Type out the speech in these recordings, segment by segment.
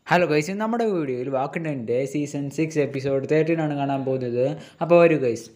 Hello guys ഇന്ന് നമ്മുടെ വീഡിയോയിൽ വാക്കിൻ്റെ സീസൺ സിക്സ് എപ്പിസോഡ് തേർട്ടീൻ ആണ് കാണാൻ പോകുന്നത് അപ്പോൾ വരൂ ഗൈസ്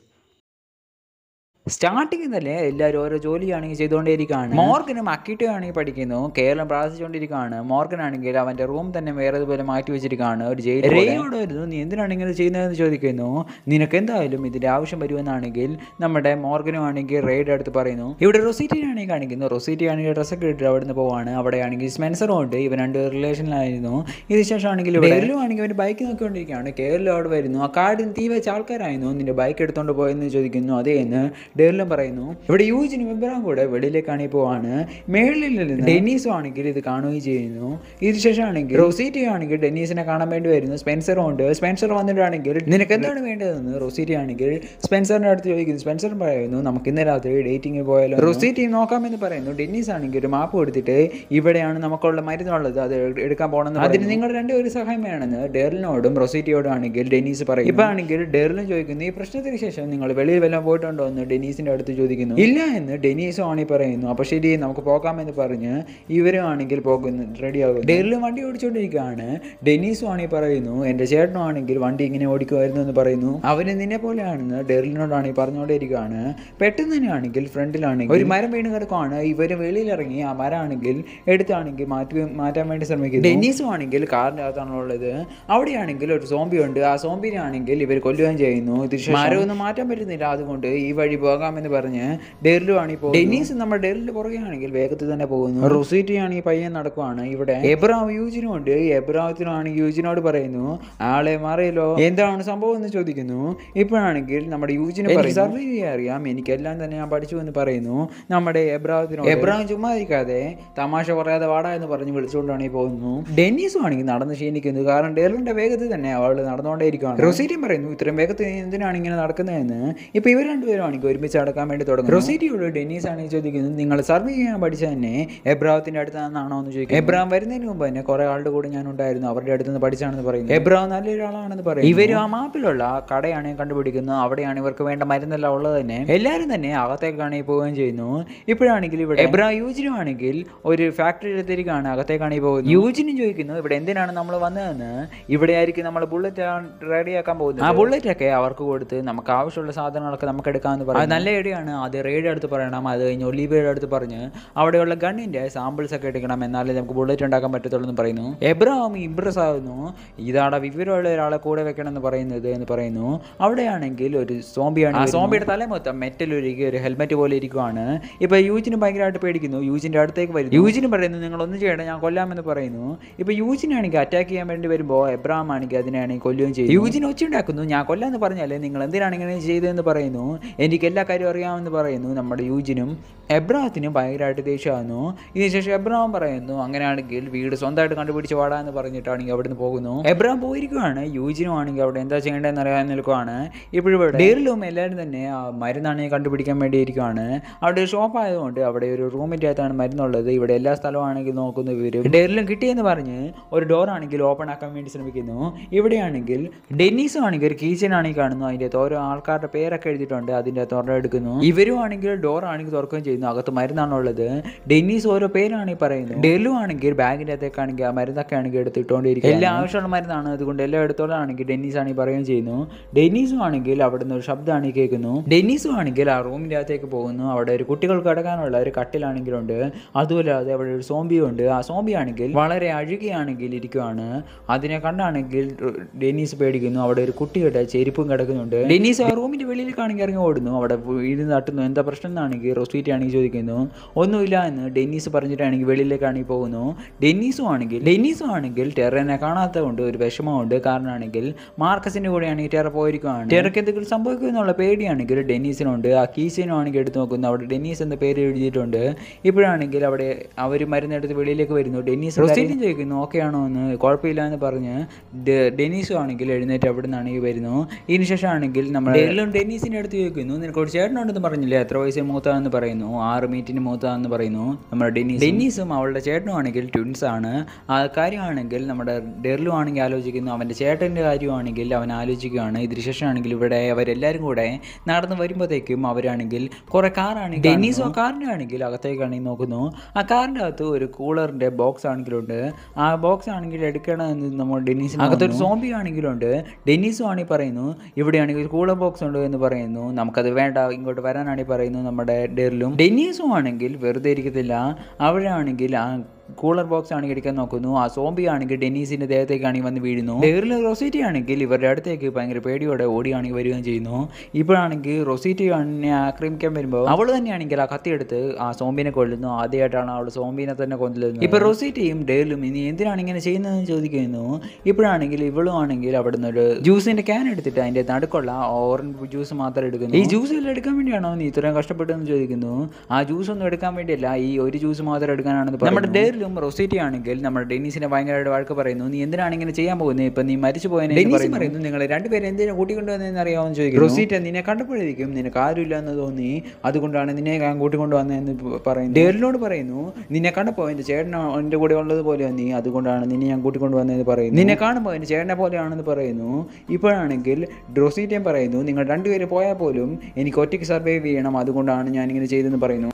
സ്റ്റാർട്ടിങ് തന്നെ എല്ലാവരും ഓരോ ജോലിയാണെങ്കിൽ ചെയ്തുകൊണ്ടേയിരിക്കുകയാണ് മോർഗനും അക്കിട്ടോ ആണെങ്കിൽ പഠിക്കുന്നു കേരളം പ്രാർത്ഥിച്ചുകൊണ്ടിരിക്കുകയാണ് മോർഗൻ ആണെങ്കിൽ അവൻ്റെ റൂം തന്നെ വേറെ ഇതുപോലെ മാറ്റി വെച്ചിരിക്കുകയാണ് ഒരു ജയിൽ റേയോട് വരുന്നു നീ എന്തിനാണ് ഇങ്ങനെ ചെയ്യുന്നതെന്ന് ചോദിക്കുന്നു നിനക്ക് എന്തായാലും ഇതിൻ്റെ ആവശ്യം വരുമെന്നാണെങ്കിൽ നമ്മുടെ മോർഗനും ആണെങ്കിൽ റേയുടെ അടുത്ത് പറയുന്നു ഇവിടെ റൊസീറ്റിനാണെങ്കിൽ കാണിക്കുന്നു റൊസീറ്റി ആണെങ്കിൽ ഡ്രസ്സൊക്കെ ഇട്ട് അവിടെ നിന്ന് പോവാണ് അവിടെ ആണെങ്കിൽ സ്പെൻസറും ഉണ്ട് ഇവൻ രണ്ട് റിലേഷനിലായിരുന്നു ഇതിന് ശേഷം ആണെങ്കിൽ കേരളം ആണെങ്കിൽ അവൻ്റെ ബൈക്ക് നോക്കിക്കൊണ്ടിരിക്കുകയാണ് കേരളം അവിടെ വരുന്നു ആ കാർഡിന് തീ വെച്ച ആൾക്കാരായിരുന്നു നിന്റെ ബൈക്ക് എടുത്തോണ്ട് പോയെന്ന് ചോദിക്കുന്നു അതേ എന്ന് ഡേറിലും പറയുന്നു ഇവിടെ യൂജിനും ഇബ്രാം കൂടെ വെളിയിലേക്കാണ് ഈ പോവാണ് മേളിൽ നിന്ന് ഡെന്നീസും ആണെങ്കിൽ ഇത് കാണുകയും ചെയ്യുന്നു ഇതിന് ശേഷം ആണെങ്കിൽ റൊസീറ്റി ആണെങ്കിൽ ഡെന്നീസിനെ കാണാൻ വേണ്ടി വരുന്നു സ്പെൻസറും ഉണ്ട് സ്പെൻസർ വന്നിട്ടാണെങ്കിൽ നിനക്ക് എന്താണ് വേണ്ടതെന്ന് റൊസീറ്റി ആണെങ്കിൽ സ്പെൻസറിന്റെ അടുത്ത് ചോദിക്കുന്നു സ്പെൻസർ പറയുന്നു നമുക്ക് ഇന്ന് രാത്രി ഡേറ്റിംഗ് പോയാലോ റൊസീറ്റി നോക്കാമെന്ന് പറയുന്നു ഡെന്നീസ് ആണെങ്കിൽ ഒരു മാപ്പ് കൊടുത്തിട്ട് ഇവിടെയാണ് നമുക്കുള്ള മരുന്നുള്ളത് അത് എടുക്കാൻ പോകണമെന്ന് അതിന് നിങ്ങൾ രണ്ടുപേരും സഹായം വേണമെന്ന് ഡെറിലിനോടും റൊസീറ്റിയോടും ആണെങ്കിൽ ഡെന്നീസ് പറയും ഇപ്പൊ ആണെങ്കിൽ ഡെറിലും ചോദിക്കുന്നു ഈ പ്രശ്നത്തിന് ശേഷം നിങ്ങൾ വെളിയിൽ വല്ലതും പോയിട്ടുണ്ടോ എന്ന് ഡെനീസിന്റെ അടുത്ത് ചോദിക്കുന്നു ഇല്ല എന്ന് ഡെനീസും ആണി പറയുന്നു അപ്പൊ ശരി നമുക്ക് പോകാമെന്ന് പറഞ്ഞ് ഇവരും ആണെങ്കിൽ പോകുന്നു റെഡിയാകും ഡെറിലും വണ്ടി ഓടിച്ചുകൊണ്ടിരിക്കുകയാണ് ഡെനീസും ആണി പറയുന്നു എന്റെ ചേട്ടനും ആണെങ്കിൽ വണ്ടി ഇങ്ങനെ ഓടിക്കുമായിരുന്നു എന്ന് പറയുന്നു അവന് നിന്നെ പോലെയാണെന്ന് ഡെറിലിനോടാണ് പറഞ്ഞുകൊണ്ടിരിക്കുകയാണ് പെട്ടെന്ന് തന്നെ ആണെങ്കിൽ ഫ്രണ്ടിലാണെങ്കിൽ ഒരു മരം വീണ് കിടക്കുവാണ് ഇവര് വെളിയിലിറങ്ങി ആ മരം ആണെങ്കിൽ എടുത്താണെങ്കിൽ മാറ്റി മാറ്റാൻ വേണ്ടി ശ്രമിക്കുന്നു ഡെന്നീസും ആണെങ്കിൽ കാറിൻ്റെ അകത്താണുള്ളത് അവിടെയാണെങ്കിൽ ഒരു സോംബി ഉണ്ട് ആ സോംബിനെ ആണെങ്കിൽ ഇവർ കൊല്ലുകയും ചെയ്യുന്നു ഇതിന് മരം ഒന്നും മാറ്റാൻ പറ്റുന്നില്ല അതുകൊണ്ട് ഈ വഴി പോകാമെന്ന് പറഞ്ഞ് ഡെറിലും ആണ് ഇപ്പോൾ ഡെന്നീസ് നമ്മുടെ ഡെറിലിന്റെ പുറകെ ആണെങ്കിൽ വേഗത്തിൽ തന്നെ പോകുന്നു റൊസീറ്റി ആണ് ഈ പയ്യൻ നടക്കുവാണ് ഇവിടെ എബ്രാം യൂജിനും ഉണ്ട് എബ്രാമത്തിനാണ് യൂജിനോട് പറയുന്നു ആളെ മാറിയല്ലോ എന്താണ് സംഭവം എന്ന് ചോദിക്കുന്നു ഇപ്പോഴാണെങ്കിൽ നമ്മുടെ യൂജിന് സർവേ ചെയ്യാൻ അറിയാം എനിക്കെല്ലാം തന്നെ ഞാൻ പഠിച്ചു എന്ന് പറയുന്നു നമ്മുടെ എബ്രാഹത്തിനോട് എബ്രാഹിം ചുമ്മാ ഇരിക്കാതെ തമാശ പറയാതെ വാടാ എന്ന് പറഞ്ഞ് വിളിച്ചുകൊണ്ടാണ് ഈ പോകുന്നു ഡെന്നീസും ആണെങ്കിൽ നടന്ന് ക്ഷീണിക്കുന്നു കാരണം ഡെറിലിന്റെ വേഗത്തിൽ തന്നെ അവൾ നടന്നുകൊണ്ടേയിരിക്കുകയാണ് റൊസീറ്റിയും പറയുന്നു ഇത്രയും വേഗത്തിൽ നീ എന്തിനാണ് ഇങ്ങനെ നടക്കുന്നതെന്ന് ഇപ്പൊ ഇവർ രണ്ടുപേരും ആണെങ്കിൽ ഒരുമിച്ച് നടക്കാൻ വേണ്ടി തുടങ്ങും റൊസീറ്റിയോട് ഡെന്നീസ് ആണെങ്കിൽ ചോദിക്കുന്നത് നിങ്ങൾ സർവേ ചെയ്യാൻ പഠിച്ച തന്നെ എബ്രാഹത്തിന്റെ അടുത്ത് നിന്നാണോ എന്ന് ചോദിക്കും എബ്രാം വരുന്നതിന് മുമ്പ് തന്നെ കുറെ ആളുടെ കൂടെ ഞാൻ ഉണ്ടായിരുന്നു അവരുടെ അടുത്ത് നിന്ന് പഠിച്ചാണെന്ന് പറയുന്നു എബ്രാം നല്ലൊരാളാണെന്ന് പറയും ഇവരും ആ മാപ്പിലുള്ള കടയാണ് കണ്ടുപിടിക്കുന്നത് അവിടെയാണ് ഇവർക്ക് വേണ്ട മരുന്നെല്ലാം ഉള്ളത് തന്നെ എല്ലാവരും തന്നെ അകത്തേക്കാണ് ഈ പോവുകയും ചെയ്യുന്നു ഇപ്പോഴാണെങ്കിൽ ഇവിടെ എബ്രാം യൂജിനും ആണെങ്കിൽ ഒരു ഫാക്ടറി എടുത്തിരിക്കുകയാണ് അകത്തേക്കാണ് ഈ പോകുന്നത് യൂജിനും ചോദിക്കുന്നു ഇവിടെ എന്തിനാണ് നമ്മൾ വന്നതെന്ന് ഇവിടെ ആയിരിക്കും നമ്മൾ ബുള്ളറ്റ് റെഡിയാക്കാൻ പോകുന്നത് ആ ബുള്ളറ്റ് ഒക്കെ അവർക്ക് കൊടുത്ത് നമുക്ക് ആവശ്യമുള്ള സാധനങ്ങളൊക്കെ നമുക്ക് എടുക്കാമെന്ന് പറയും അത് നല്ല ഐഡിയാണ് അത് റേഡിയോ അടുത്ത് പറയണം അത് കഴിഞ്ഞ് ഒലീവയുടെ അടുത്ത് പറഞ്ഞ് അവിടെയുള്ള ഗണ്ണിന്റെ സാമ്പിൾസ് ഒക്കെ എടുക്കണം എന്നാലേ നമുക്ക് ബുള്ളറ്റ് ഉണ്ടാക്കാൻ പറ്റത്തുള്ളൂ എന്ന് പറയുന്നു എബ്രഹാം ഇംപ്രസ് ആകുന്നു ഇതാണ് വിവരമുള്ള ഒരാളെ കൂടെ വെക്കണം എന്ന് പറയുന്നത് എന്ന് പറയുന്നു അവിടെയാണെങ്കിൽ ഒരു സോംബിയാണ് ആ സോംബിയുടെ തല മൊത്തം മെറ്റൽ ഒരുക്കി ഒരു ഹെൽമെറ്റ് പോലെ ഇരിക്കുവാണ് ഇപ്പൊ യൂജിന് ഭയങ്കരമായിട്ട് പേടിക്കുന്നു യൂജിന്റെ അടുത്തേക്ക് വരുന്നു യൂജിന് പറയുന്നു നിങ്ങൾ ഒന്നും ചെയ്യണം ഞാൻ കൊല്ലാമെന്ന് പറയുന്നു ഇപ്പൊ യൂജിനാണെങ്കിൽ അറ്റാക്ക് ചെയ്യാൻ വേണ്ടി വരുമ്പോൾ എബ്രഹാം ആണെങ്കിൽ അതിനാണെങ്കിൽ കൊല്ലുകയും ചെയ്യും യൂജിന് ഒച്ചുണ്ടാക്കുന്നു ഞാൻ കൊല്ലാന്ന് പറഞ്ഞാലേ നിങ്ങൾ എന്തിനാണ് ഇങ്ങനെ ചെയ്തതെന്ന് പറയുന്നു എനിക്ക് എല്ലാ കാര്യവും അറിയാമെന്ന് പറയുന്നു നമ്മുടെ യൂജിനും എബ്രാഹത്തിനും ഭയങ്കരമായിട്ട് ദേഷ്യമാകുന്നു ഇതിനുശേഷം എബ്രഹാം പറയുന്നു അങ്ങനെയാണെങ്കിൽ വീട് സ്വന്തമായിട്ട് കണ്ടുപിടിച്ച് വാടാന്ന് പറഞ്ഞിട്ടാണെങ്കിൽ അവിടുന്ന് പോകുന്നു എബ്രഹാം പോയിരിക്കുവാണ് യൂജിനും ആണെങ്കിൽ അവിടെ എന്താ ചെയ്യേണ്ടതെന്ന് അറിയാൻ നിൽക്കുവാണ് ഇപ്പോഴും ഡെറിലും എല്ലാവരും തന്നെ ആ മരുന്നാണ് കണ്ടുപിടിക്കാൻ വേണ്ടി ഇരിക്കുവാണ് അവിടെ ഒരു ഷോപ്പ് ആയതുകൊണ്ട് അവിടെ ഒരു റൂമിൻ്റെ അകത്താണ് മരുന്നുള്ളത് ഇവിടെ എല്ലാ സ്ഥലവും ആണെങ്കിൽ നോക്കുന്നു ഇവരും ഡെറിലും കിട്ടിയെന്ന് പറഞ്ഞ് ഒരു ഡോർ ആണെങ്കിൽ ഓപ്പൺ ആക്കാൻ വേണ്ടി ശ്രമിക്കുന്നു ഇവിടെയാണെങ്കിൽ ഡെന്നീസും ആണെങ്കിൽ ഒരു കീച്ചൻ ആണെങ്കിൽ കാണുന്നു അതിൻ്റെ അകത്ത് ഓരോ ആൾക്കാരുടെ പേരൊക്കെ എഴുതിയിട്ടുണ്ട് അതിൻ്റെ അകത്ത് തുറന്ന് എടുക്കുന്നു ഇവരും ആണെങ്കിൽ ഡോർ ആണെങ്കിൽ തുറക്കുകയും ചെയ്യുന്നു അകത്ത് മരുന്നാണുള്ളത് ഡെന്നീസ് ഓരോ പേരാണ് ഈ പറയുന്നത് ഡെല്ലു ആണെങ്കിൽ ബാഗിൻ്റെ അകത്തേക്കാണെങ്കിൽ ആ മരുന്നൊക്കെ ആണെങ്കിൽ എടുത്തിട്ടുകൊണ്ടിരിക്കും എല്ലാ ആവശ്യമുള്ള മരുന്നാണ് അതുകൊണ്ട് എല്ലാം എടുത്തോളാണെങ്കിൽ ഡെന്നീസ് ആണെങ്കിൽ പറയുകയും ചെയ്യുന്നു ഡെന്നീസും ആണെങ്കിൽ അവിടെ നിന്ന് ഒരു ശബ്ദമാണ് ഈ കേൾക്കുന്നു ഡെന്നീസും ആണെങ്കിൽ ആ റൂമിൻ്റെ അകത്തേക്ക് പോകുന്നു അവിടെ ഒരു കുട്ടികൾക്ക് കിടക്കാനുള്ള ഒരു കട്ടിലാണെങ്കിലുണ്ട് അതുപോലെ അത് അവിടെ ഒരു സോംബിയും ഉണ്ട് ആ സോംബി ആണെങ്കിൽ വളരെ അഴുകിയാണെങ്കിൽ ഇരിക്കുവാണ് അതിനെ കണ്ടാണെങ്കിൽ ഡെന്നീസ് പേടിക്കുന്നു അവിടെ ഒരു കുട്ടിയുടെ ചെരുപ്പും കിടക്കുന്നുണ്ട് ഡെന്നീസ് ആ റൂമിന്റെ വെളിയിലേക്കാണെങ്കിൽ ഇറങ്ങി ഓടുന്നു അവിടെ വീട് തട്ടുന്നു എന്താ പ്രശ്നം എന്നാണെങ്കിൽ റൊസീറ്റി ആണെങ്കിൽ ചോദിക്കുന്നു ഒന്നുമില്ല എന്ന് ഡെന്നീസ് പറഞ്ഞിട്ടാണെങ്കിൽ വെളിയിലേക്കാണെങ്കിൽ പോകുന്നു ഡെന്നീസും ആണെങ്കിൽ ഡെന്നീസും ആണെങ്കിൽ ടെറനെ കാണാത്തതുകൊണ്ട് ഒരു വിഷമമുണ്ട് കാരണമാണെങ്കിൽ മാർക്കസിന്റെ കൂടെയാണെങ്കിൽ ടെറ പോയിരിക്കുകയാണ് ടെറക്ക് എന്തെങ്കിലും സംഭവിക്കും എന്നുള്ള പേടിയാണെങ്കിൽ ഡെന്നീസിനുണ്ട് ആ കീസിനും ആണെങ്കിൽ എടുത്ത് നോക്കുന്നു അവിടെ ഡെന്നീസ് എന്ന പേര് എഴുതിയിട്ടുണ്ട് ഇപ്പോഴാണെങ്കിൽ അവിടെ അവർ മരുന്നെടുത്ത് വെളിയിലേക്ക് വരുന്നു ഡെന്നീസ് റൊസീറ്റും ചോദിക്കുന്നു ഓക്കെ ആണോ എന്ന് കുഴപ്പമില്ല എന്ന് പറഞ്ഞ് ഡെന്നീസും ആണെങ്കിൽ എഴുന്നേറ്റ് അവിടെ നിന്നാണെങ്കിൽ വരുന്നു ഇതിനുശേഷം ആണെങ്കിൽ നമ്മൾ ഡെല്ലും ഡെന്നീസിന്റെ അടുത്ത് ചോദിക്കുന്നു നിനക്ക് ഒരു ചേട്ടനുണ്ടെന്ന് പറഞ്ഞില്ലേ എത്ര വയസ്സ് മൂത്താന്ന് പറയുന്നു ആറ് മീറ്റിന് മൂത്താന്ന് പറയുന്നു നമ്മുടെ ഡെന്നീസ് ഡെന്നീസും അവളുടെ ചേട്ടനും ആണെങ്കിൽ ട്വിൻസ് ആണ് ആ കാര്യമാണെങ്കിൽ നമ്മുടെ ഡെർലു ആണെങ്കിൽ ആലോചിക്കുന്നു അവൻ്റെ ചേട്ടൻ്റെ കാര്യമാണെങ്കിൽ അവൻ ആലോചിക്കുകയാണ് ഇതിന് ശേഷമാണെങ്കിൽ ഇവിടെ അവരെല്ലാവരും കൂടെ നടന്ന് വരുമ്പോഴത്തേക്കും അവരാണെങ്കിൽ കുറേ കാറാണെങ്കിൽ ഡെന്നീസും ആ കാറിൻ്റെ ആണെങ്കിൽ അകത്തേക്കാണെങ്കിൽ നോക്കുന്നു ആ കാറിൻ്റെ അകത്ത് ഒരു കൂളറിൻ്റെ ബോക്സ് ആണെങ്കിലുണ്ട് ആ ബോക്സ് ആണെങ്കിൽ എടുക്കണമെന്ന് നമ്മൾ ഡെന്നീസിന് അകത്തൊരു സോംബി ആണെങ്കിലുണ്ട് ഡെന്നീസും ആണെങ്കിൽ പറയുന്നു ഇവിടെയാണെങ്കിൽ കൂളർ ബോക്സ് ഉണ്ട് എന്ന് പറയുന്നു നമുക്കത് വേണ്ട ഇങ്ങോട്ട് വരാനാണെങ്കിൽ പറയുന്നു നമ്മുടെ ഡെറിലും ഡെന്നീസും ആണെങ്കിൽ വെറുതെ ഇരിക്കത്തില്ല അവരാണെങ്കിൽ ആ കൂളർ ബോക്സ് ആണെങ്കിൽ എടുക്കാൻ നോക്കുന്നു ആ സോംബി ആണെങ്കിൽ ഡെന്നീസിന്റെ ദേഹത്തേക്കാണെങ്കിൽ വന്ന് വീഴുന്നു ഡെറിൽ റൊസീറ്റി ആണെങ്കിൽ ഇവരുടെ അടുത്തേക്ക് ഭയങ്കര പേടിയോടെ ഓടിയാണെങ്കിൽ വരികയും ചെയ്യുന്നു ഇപ്പോഴാണെങ്കിൽ റൊസീറ്റി എന്നെ ആക്രമിക്കാൻ വരുമ്പോൾ അവൾ തന്നെയാണെങ്കിൽ ആ കത്തിയെടുത്ത് ആ സോംബിനെ കൊല്ലുന്നു ആദ്യമായിട്ടാണ് അവൾ സോംബിനെ തന്നെ കൊല്ലുന്നത് ഇപ്പൊ റൊസീറ്റിയും ഡേലും ഇനി എന്തിനാണ് ഇങ്ങനെ ചെയ്യുന്നതെന്ന് ചോദിക്കുന്നു ഇപ്പോഴാണെങ്കിൽ ഇവളും ആണെങ്കിൽ അവിടുന്ന് ഒരു ജ്യൂസിന്റെ ക്യാൻ എടുത്തിട്ട് അതിന്റെ നടുക്കുള്ള ഓറഞ്ച് ജ്യൂസ് മാത്രം എടുക്കുന്നു ഈ ജ്യൂസ് എല്ലാം എടുക്കാൻ വേണ്ടിയാണോ നീ ഇത്രയും കഷ്ടപ്പെട്ടെന്ന് ചോദിക്കുന്നു ആ ജ്യൂസ് ഒന്നും എടുക്കാൻ വേണ്ടിയല്ല ഈ ഒരു ജ്യൂസ് മാത്രം എടുക്കാനാണെന്ന് പറയുന്നു. നമ്മുടെ ഡേറിലും റൊസീറ്റി ആണെങ്കിൽ നമ്മുടെ ഡെന്നീസിനെ ഭയങ്കരമായിട്ട് വഴക്ക് പറയുന്നു നീ എന്തിനാണ് ഇങ്ങനെ ചെയ്യാൻ പോകുന്നത് ഇപ്പൊ നീ മരിച്ചു പോയെന്ന് ഡെന്നീസ് പറയുന്നു നിങ്ങൾ രണ്ടുപേരും എന്തിനാ കൂട്ടിക്കൊണ്ടുവന്നതെന്ന് അറിയാമെന്ന് ചോദിക്കുന്നു റൊസീറ്റ നിന്നെ കണ്ടപ്പോഴേക്കും നിനക്ക് ആരുമില്ല എന്ന് തോന്നി അതുകൊണ്ടാണ് നിന്നെ ഞാൻ കൂട്ടിക്കൊണ്ടുവന്നതെന്ന് പറയുന്നു ഡേറിനോട് പറയുന്നു നിന്നെ കണ്ടപ്പോൾ എൻ്റെ ചേട്ടൻ എൻ്റെ കൂടെ ഉള്ളത് പോലെയാണ് നീ അതുകൊണ്ടാണ് നിന്നെ ഞാൻ കൂട്ടിക്കൊണ്ടുവന്നതെന്ന് പറയുന്നു നിന്നെ കാണുമ്പോൾ എൻ്റെ ചേട്ടനെ പോലെയാണെന്ന് പറയുന്നു ഇപ്പോഴാണെങ്കിൽ ഡ്രോസീറ്റയും പറയുന്നു നിങ്ങൾ രണ്ടുപേരും പോയാൽ പോലും എനിക്ക് ഒറ്റയ്ക്ക് സർവൈവ് ചെയ്യണം അതുകൊണ്ടാണ് ഞാൻ ഇങ്ങനെ ചെയ്തതെന്ന് പറയുന്നു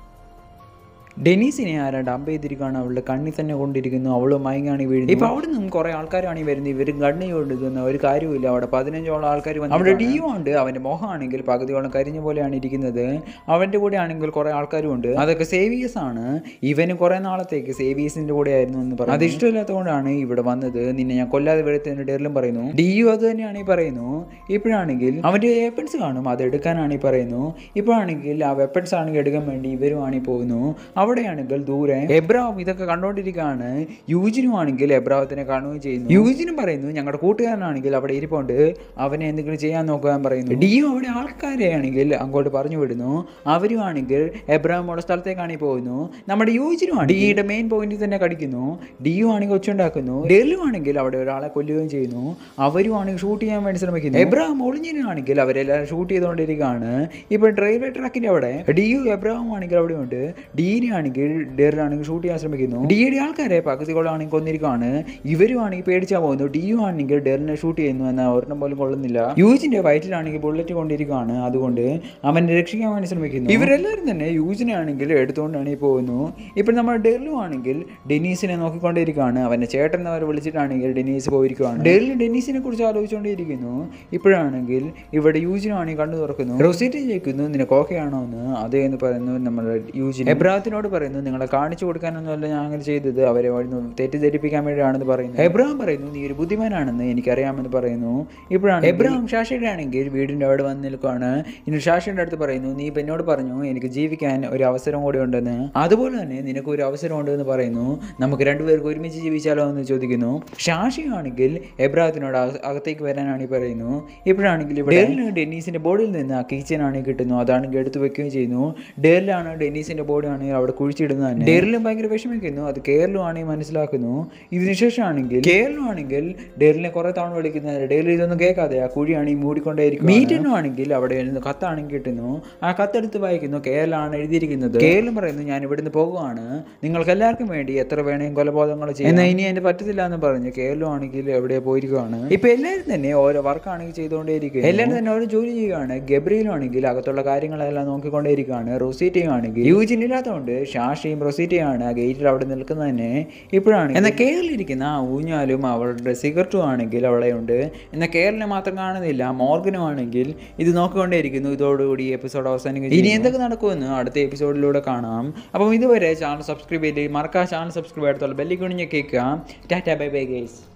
ഡെനീസിനെ ആരാ ഡംപ് ചെയ്തിരിക്കുകയാണ് അവളുടെ കണ്ണിൽ തന്നെ കൊണ്ടിരിക്കുന്നു അവള് മയങ്ങാണ് വീഴുന്നത് ഇപ്പൊ അവിടെ നിന്നും കുറെ ആൾക്കാരാണ് ഈ വരുന്നത് ഇവരും കണ്ണി കൊണ്ടിരിക്കുന്ന ഒരു കാര്യമില്ല അവിടെ പതിനഞ്ചോളം ആൾക്കാർ വന്നു അവിടെ ഡിയോ ഉണ്ട് അവന്റെ മുഖമാണെങ്കിൽ പകുതിയോളം കരിഞ്ഞ പോലെയാണ് ഇരിക്കുന്നത് അവന്റെ കൂടെ ആണെങ്കിൽ കുറെ ആൾക്കാരും ഉണ്ട് അതൊക്കെ സേവിയസ് ആണ് ഇവന് കുറെ നാളത്തേക്ക് സേവിയസിന്റെ കൂടെ ആയിരുന്നു എന്ന് പറഞ്ഞു അത് ഇഷ്ടമില്ലാത്തതുകൊണ്ടാണ് ഇവിടെ വന്നത് നിന്നെ ഞാൻ കൊല്ലാതെ വെളുത്തതിന് ഡേറിലും പറയുന്നു ഡിയു അത് തന്നെയാണ് ഈ പറയുന്നു ഇപ്പോഴാണെങ്കിൽ അവന്റെ വെപ്പൺസ് കാണും അത് എടുക്കാനാണ് ഈ പറയുന്നു ഇപ്പോഴാണെങ്കിൽ ആ വെപ്പൺസ് ആണെങ്കിൽ എടുക്കാൻ വേണ്ടി ഇവരുമാണ് ഈ പോകുന്നു അവിടെയാണെങ്കിൽ ദൂരെ എബ്രാം ഇതൊക്കെ കണ്ടോണ്ടിരിക്കുകയാണ് യൂജിനും ആണെങ്കിൽ എബ്രാവത്തിനെ കാണുകയും ചെയ്യുന്നു യൂജിനും പറയുന്നു ഞങ്ങളുടെ കൂട്ടുകാരനാണെങ്കിൽ അവിടെ ഇരിപ്പുണ്ട് അവനെ എന്തെങ്കിലും ചെയ്യാൻ നോക്കാൻ പറയുന്നു ഡിയും അവിടെ ആൾക്കാരെ ആണെങ്കിൽ അങ്ങോട്ട് പറഞ്ഞു വിടുന്നു അവരും ആണെങ്കിൽ എബ്രാമുള്ള സ്ഥലത്തേക്കാണ് ഈ പോകുന്നു നമ്മുടെ യൂജിനും ആണ് ഡിയുടെ മെയിൻ പോയിന്റിൽ തന്നെ കടിക്കുന്നു ഡിയു ആണെങ്കിൽ ഒച്ചുണ്ടാക്കുന്നു ഡെലും ആണെങ്കിൽ അവിടെ ഒരാളെ കൊല്ലുകയും ചെയ്യുന്നു അവരും ആണെങ്കിൽ ഷൂട്ട് ചെയ്യാൻ വേണ്ടി ശ്രമിക്കുന്നു എബ്രാം ഒളിഞ്ഞിനാണെങ്കിൽ അവരെല്ലാവരും ഷൂട്ട് ചെയ്തുകൊണ്ടിരിക്കുകയാണ് ഇപ്പൊ റെയിൽവേ ട്രാക്കിന്റെ അവിടെ ഡിയു എബ്രാം ആണെങ്കിൽ അവിടെ ഉണ്ട് ഡീനെ ആണെങ്കിൽ ഡെറിലാണെങ്കിൽ ഷൂട്ട് ചെയ്യാൻ ശ്രമിക്കുന്നു ഡിയുടെ ആൾക്കാരെ പകുതികളാണെങ്കിൽ കൊന്നിരിക്കുകയാണ് ഇവരും ആണെങ്കിൽ പേടിച്ചാ പോകുന്നു ഡിയു ആണെങ്കിൽ ഡെറിനെ ഷൂട്ട് ചെയ്യുന്നു എന്ന ഒരെണ്ണം പോലും കൊള്ളുന്നില്ല യൂജിന്റെ വയറ്റിലാണെങ്കിൽ ബുള്ളറ്റ് കൊണ്ടിരിക്കുകയാണ് അതുകൊണ്ട് അവനെ രക്ഷിക്കാൻ വേണ്ടി ശ്രമിക്കുന്നു ഇവരെല്ലാവരും തന്നെ യൂജിനെ ആണെങ്കിൽ എടുത്തുകൊണ്ടാണ് ഈ പോകുന്നു ഇപ്പോൾ നമ്മൾ ഡെറിലും ആണെങ്കിൽ ഡെനീസിനെ നോക്കിക്കൊണ്ടിരിക്കുകയാണ് അവന്റെ ചേട്ടൻ അവർ വിളിച്ചിട്ടാണെങ്കിൽ ഡെനീസ് പോയിരിക്കുകയാണ് ഡെറിൽ ഡെനീസിനെ കുറിച്ച് ആലോചിച്ചുകൊണ്ടിരിക്കുന്നു ഇപ്പോഴാണെങ്കിൽ ഇവിടെ യൂജിനാണെങ്കിൽ കണ്ണു തുറക്കുന്നു റൊസീറ്റ് ചോദിക്കുന്നു നിനക്ക് ഓക്കെ ആണോ എന്ന് അതേ എന്ന് പറയുന്നു നമ്മുടെ യൂജിൻ എബ്രാഹത്തിനോട് പറയുന്നു നിങ്ങളെ കാണിച്ചു കൊടുക്കാനൊന്നുമല്ല ഞാൻ അങ്ങനെ ചെയ്തത് അവരെ വഴി തെറ്റിദ്ധരിപ്പിക്കാൻ വേണ്ടിയാണെന്ന് പറയുന്നു എബ്രാഹിം പറയുന്നു നീ ഒരു ബുദ്ധിമാനാണെന്ന് എനിക്കറിയാമെന്ന് പറയുന്നു ഇപ്പോഴാണ് എബ്രാഹിം ഷാഷയുടെ ആണെങ്കിൽ വീടിൻ്റെ അവിടെ വന്ന് നിൽക്കുകയാണ് ഇനി ഷാഷയുടെ അടുത്ത് പറയുന്നു നീ ഇപ്പം എന്നോട് പറഞ്ഞു എനിക്ക് ജീവിക്കാൻ ഒരു അവസരം കൂടി ഉണ്ടെന്ന് അതുപോലെ തന്നെ നിനക്ക് ഒരു അവസരം ഉണ്ടെന്ന് പറയുന്നു നമുക്ക് രണ്ടുപേർക്ക് ഒരുമിച്ച് ജീവിച്ചാലോ എന്ന് ചോദിക്കുന്നു ഷാഷിയാണെങ്കിൽ എബ്രാഹത്തിനോട് അക- അകത്തേക്ക് വരാനാണ് ഈ പറയുന്നു ഇപ്പോഴാണെങ്കിൽ ഇവിടെ ഡെറിലിന് ഡെന്നീസിന്റെ ബോഡിയിൽ നിന്ന് ആ കിച്ചൺ ആണ് കിട്ടുന്നു അതാണെങ്കിൽ എടുത്തു വെക്കുകയും ചെയ്യുന്നു ഡെറിലാണ് ഡെന്നീസിന്റെ ബോഡി ആണെങ്കിൽ അവിടെ കുഴിച്ചിടുന്നത് തന്നെ ഡെറിലും ഭയങ്കര വിഷമിക്കുന്നു അത് കേരളം ആണെങ്കിൽ മനസ്സിലാക്കുന്നു ഇതിനുശേഷം ആണെങ്കിൽ കേരളം ആണെങ്കിൽ ഡെറിലിനെ കുറെ തവണ വിളിക്കുന്നത് ഡെറിൽ ഇതൊന്നും കേൾക്കാതെ ആ കുഴിയാണെങ്കിൽ മൂടിക്കൊണ്ടേയിരിക്കും മീറ്റിനും ആണെങ്കിൽ അവിടെ ഇരുന്ന് കത്താണെങ്കിൽ കിട്ടുന്നു ആ കത്തെടുത്ത് വായിക്കുന്നു കേരളമാണ് എഴുതിയിരിക്കുന്നത് കേരളം പറയുന്നു ഞാൻ ഇവിടുന്ന് പോകുവാണ് നിങ്ങൾക്ക് എല്ലാവർക്കും വേണ്ടി എത്ര വേണേലും കൊലപാതകങ്ങൾ ചെയ്യാം എന്നാൽ ഇനി എന്റെ പറ്റത്തില്ല എന്ന് പറഞ്ഞ് കേരളം ആണെങ്കിൽ എവിടെ പോയിരിക്കുകയാണ് ഇപ്പൊ എല്ലാവരും തന്നെ ഓരോ വർക്കാണെങ്കിൽ ചെയ്തുകൊണ്ടേയിരിക്കും എല്ലാവരും തന്നെ ഓരോ ജോലി ചെയ്യുകയാണ് ഗബ്രിയിലും ആണെങ്കിൽ അകത്തുള്ള കാര്യങ്ങളെല്ലാം നോക്കിക്കൊണ്ടേയിരിക്കുകയാണ് റൊസീറ്റയും ആണെങ്കിൽ യൂജിൻ ഇല്ലാത്തതുകൊണ്ട് ഷാഷയും റൊസീറ്റയും ആണ് ആ ഗേറ്റിൽ അവിടെ നിൽക്കുന്നത് തന്നെ ഇപ്പോഴാണ് എന്നാൽ കേരളിരിക്കുന്ന ആ ഊഞ്ഞാലും അവളുടെ സിഗരറ്റും ആണെങ്കിൽ അവിടെ ഉണ്ട് എന്നാൽ കേരളിനെ മാത്രം കാണുന്നില്ല മോർഗനും ആണെങ്കിൽ ഇത് നോക്കിക്കൊണ്ടേയിരിക്കുന്നു ഇതോടുകൂടി എപ്പിസോഡ് അവസാനിക്കും ഇനി എന്തൊക്കെ നടക്കുമെന്ന് അടുത്ത എപ്പിസോഡിലൂടെ കാണാം അപ്പം ഇതുവരെ ചാനൽ സബ്സ്ക്രൈബ് ചെയ്ത് മറക്കാ ചാനൽ സബ്സ്ക്രൈബ് അടുത്തുള്ള ബെല്ലിക്കുണിഞ്ഞ് കേൾക്കുക ടാറ്റ ബൈ ബൈ ഗൈസ്